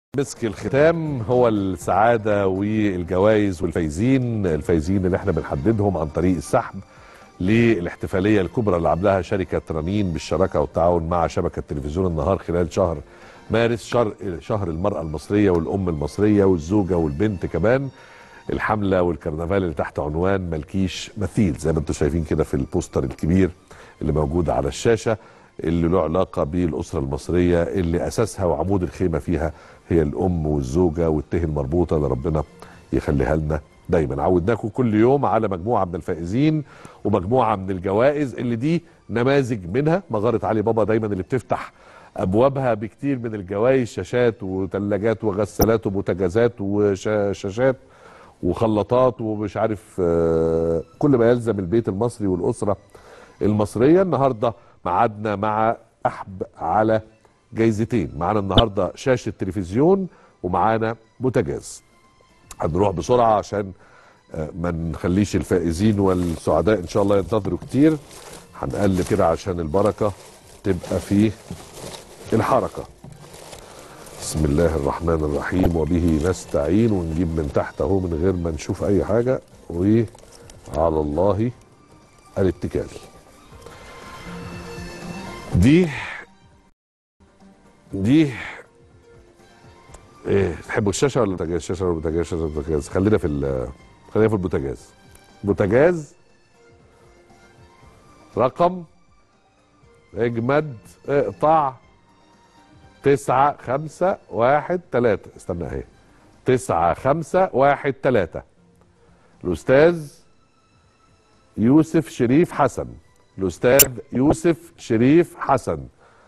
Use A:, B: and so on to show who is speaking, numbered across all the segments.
A: مسك الختام هو السعادة والجوائز والفايزين الفايزين اللي احنا بنحددهم عن طريق السحب للاحتفالية الكبرى اللي عاملاها شركة رنين بالشراكة والتعاون مع شبكة تلفزيون النهار خلال شهر مارس شهر, شهر المرأة المصرية والأم المصرية والزوجة والبنت كمان الحملة والكرنفال اللي تحت عنوان ملكيش مثيل زي ما انتم شايفين كده في البوستر الكبير اللي موجود على الشاشة اللي له علاقة بالأسرة المصرية اللي أساسها وعمود الخيمة فيها هي الأم والزوجة والته المربوطة اللي ربنا يخليها لنا دايما عودناكم كل يوم على مجموعة من الفائزين ومجموعة من الجوائز اللي دي نماذج منها مغارة علي بابا دايما اللي بتفتح أبوابها بكتير من الجوائز شاشات وثلاجات وغسالات وبوتاجازات وشاشات وخلاطات ومش عارف آه، كل ما يلزم البيت المصري والأسرة المصرية النهارده معادنا مع احب على جايزتين معانا النهارده شاشه تلفزيون ومعانا بوتاجاز هنروح بسرعه عشان آه، ما نخليش الفائزين والسعداء ان شاء الله ينتظروا كتير هنقلب كده عشان البركه تبقى في الحركه بسم الله الرحمن الرحيم وبه نستعين ونجيب من تحت اهو من غير ما نشوف اي حاجه وعلى الله الاتكال دي دي ايه تحبوا الشاشه ولا البوتاجاز الشاشه ولا البوتاجاز الشاشه ولا البوتاجاز خلينا في ال- خلينا في البوتاجاز بوتاجاز رقم اجمد اقطع تسعة خمسة واحد تلاتة استنى اهي تسعة خمسة واحد تلاتة الأستاذ يوسف شريف حسن الأستاذ يوسف شريف حسن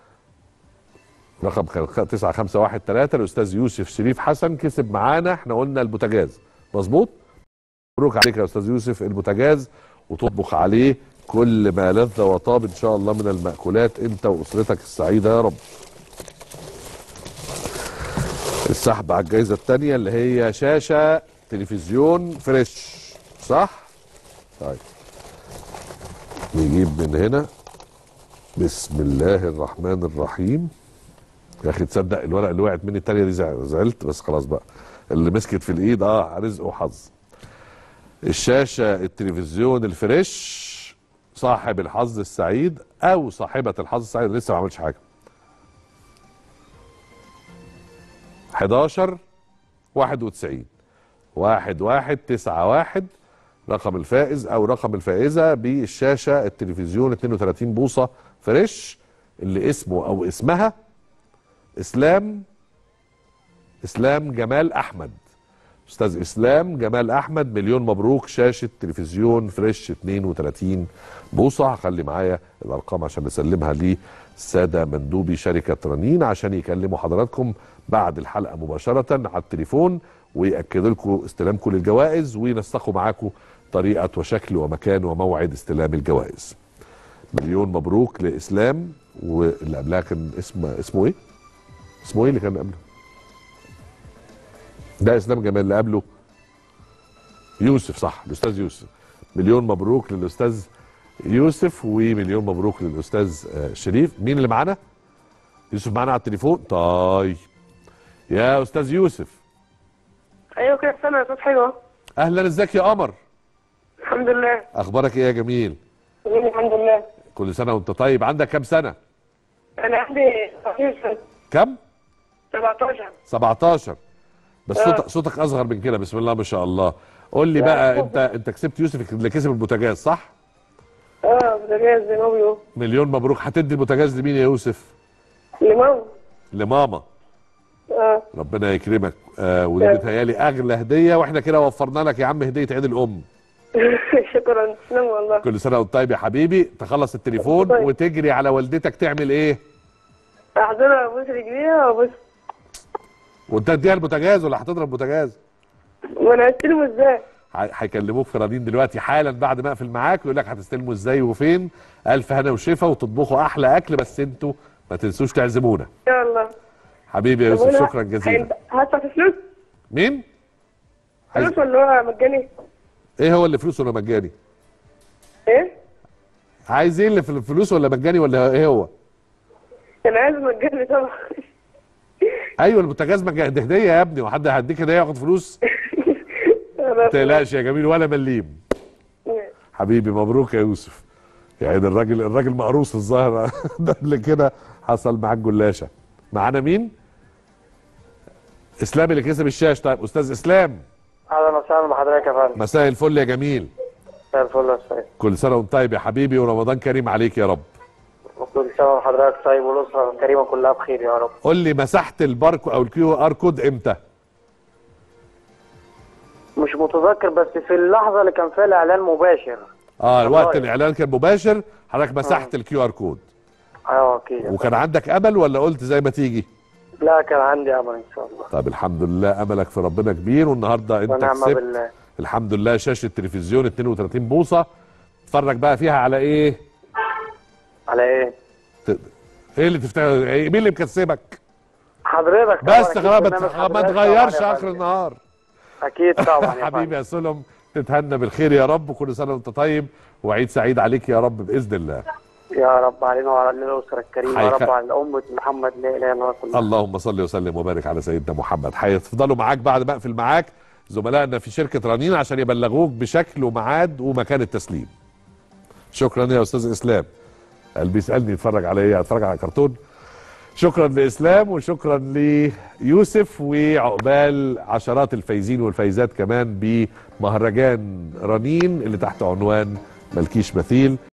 A: رقم 9513 الأستاذ يوسف شريف حسن كسب معانا احنا قلنا البوتاجاز مظبوط مبروك عليك يا أستاذ يوسف البوتاجاز وتطبخ عليه كل ما لذ وطاب إن شاء الله من المأكولات أنت وأسرتك السعيدة يا رب السحب على الجائزة الثانية اللي هي شاشة تلفزيون فريش صح؟ طيب نجيب من هنا بسم الله الرحمن الرحيم يا اخي تصدق الورقه اللي وقعت مني التانية دي زع- زعلت بس خلاص بقى اللي مسكت في الايد اه رزق وحظ الشاشه التلفزيون الفريش صاحب الحظ السعيد او صاحبه الحظ السعيد لسه ما عملش حاجه 11 91 واحد واحد تسعة واحد رقم الفائز او رقم الفائزة بالشاشة التلفزيون 32 بوصة فريش اللي اسمه او اسمها اسلام اسلام جمال احمد استاذ اسلام جمال احمد مليون مبروك شاشة تلفزيون فريش 32 بوصة هخلي معايا الارقام عشان نسلمها للسادة مندوبي شركة رنين عشان يكلموا حضراتكم بعد الحلقة مباشرة على التليفون ويأكدوا لكم استلامكم للجوائز وينسقوا معاكم طريقة وشكل ومكان وموعد استلام الجوائز مليون مبروك لإسلام واللي قبلها كان اسمه اسمه ايه؟ اسمه ايه اللي كان قبله؟ ده اسلام جمال اللي قبله يوسف صح الاستاذ يوسف مليون مبروك للاستاذ يوسف ومليون مبروك للاستاذ آه، شريف مين اللي معانا يوسف معانا على التليفون طيب يا استاذ يوسف
B: ايوه كده سامع يا استاذ حلوه
A: اهلا ازيك يا قمر
B: الحمد لله
A: اخبارك ايه يا جميل
B: تمام الحمد لله
A: كل سنه وانت طيب عندك كام سنه
B: انا عندي 17 سنه
A: كم
B: 17
A: 17 بس
B: آه.
A: صوتك صوتك اصغر من كده بسم الله ما شاء الله قول لي بقى انت انت كسبت يوسف اللي كسب البوتاجاز صح
B: اه بوتاجاز زي ما هو بيقول
A: مليون مبروك هتدي البوتاجاز لمين يا يوسف
B: لماما
A: لماما
B: اه
A: ربنا يكرمك آه ودي
B: آه.
A: بتهيالي اغلى هديه واحنا كده وفرنا لك يا عم هديه عيد الام
B: شكرا تسلم والله
A: كل سنه وانت طيب يا حبيبي تخلص التليفون
B: طيب.
A: وتجري على والدتك تعمل ايه
B: احضرها ابوس رجليها وابوس
A: وانت تديها البوتاجاز ولا هتضرب بوتاجاز
B: وانا هستلمه ازاي
A: ه- هيكلموك في رادين دلوقتي حالا بعد ما اقفل معاك ويقول لك هتستلموا ازاي وفين الف هنا وشفا وتطبخوا احلى اكل بس انتوا ما تنسوش تعزمونا
B: ان شاء الله
A: حبيبي يا
B: طب
A: يوسف
B: وأنا
A: شكرا جزيلا
B: هيد- هدفع في فلوس
A: مين عايز-
B: فلوس ولا هو مجاني
A: ايه هو اللي فلوس ولا مجاني
B: ايه
A: عايز ايه اللي في الفلوس ولا مجاني ولا ايه هو
B: انا عايز مجاني طبعا
A: ايوه البوتاجاز ما ده هديه يا ابني وحد هيديك هديه ياخد فلوس ما تقلقش يا جميل ولا مليم حبيبي مبروك يا يوسف يعني الراجل الراجل مقروص الظاهر ده قبل كده حصل معاك جلاشه معانا مين؟ اسلام اللي كسب الشاش طيب استاذ اسلام
C: اهلا وسهلا بحضرتك يا فندم
A: مساء الفل يا جميل
C: مساء الفل يا استاذ
A: كل سنه وانت طيب يا حبيبي ورمضان كريم عليك يا رب
C: وكل سنه وحضرتك طيب والاسره الكريمه كلها بخير يا رب
A: قول لي مسحت الباركو او الكيو ار كود امتى؟
C: مش متذكر بس في اللحظه اللي كان فيها الاعلان مباشر
A: اه الوقت
C: والله.
A: الاعلان كان مباشر حضرتك مسحت الكيو ار كود
C: اه اكيد
A: وكان عندك امل ولا قلت زي ما تيجي؟
C: لا كان عندي امل ان شاء الله
A: طب الحمد لله املك في ربنا كبير والنهارده انت
C: ونعم
A: كسبت
C: بالله
A: الحمد لله شاشه تلفزيون 32 بوصه اتفرج بقى فيها على ايه؟
C: على ايه
A: ت- ايه اللي تفتح إيه مين اللي مكسبك؟
C: حضرتك طبعاً
A: بس
C: أكيد
A: خلاص ما
C: برنامج
A: تخ- ما
C: حضرتك
A: تغيرش
C: طبعاً يا
A: اخر
C: فندم.
A: النهار
C: اكيد طبعا يا
A: حبيبي
C: فندم
A: يا سلم تتهنى بالخير يا رب وكل سنه وانت طيب وعيد سعيد عليك يا رب باذن الله
C: يا رب علينا وعلى الاسره الكريمه يا
A: حيخ-
C: رب على امه محمد لا اله الا الله كلها
A: اللهم صل وسلم وبارك على سيدنا محمد هيفضلوا معاك بعد ما اقفل معاك زملائنا في شركه رنين عشان يبلغوك بشكل وميعاد ومكان التسليم شكرا يا استاذ اسلام قلبي يسالني يتفرج على ايه هتفرج على كرتون شكرا لاسلام وشكرا ليوسف وعقبال عشرات الفايزين والفايزات كمان بمهرجان رنين اللي تحت عنوان ملكيش مثيل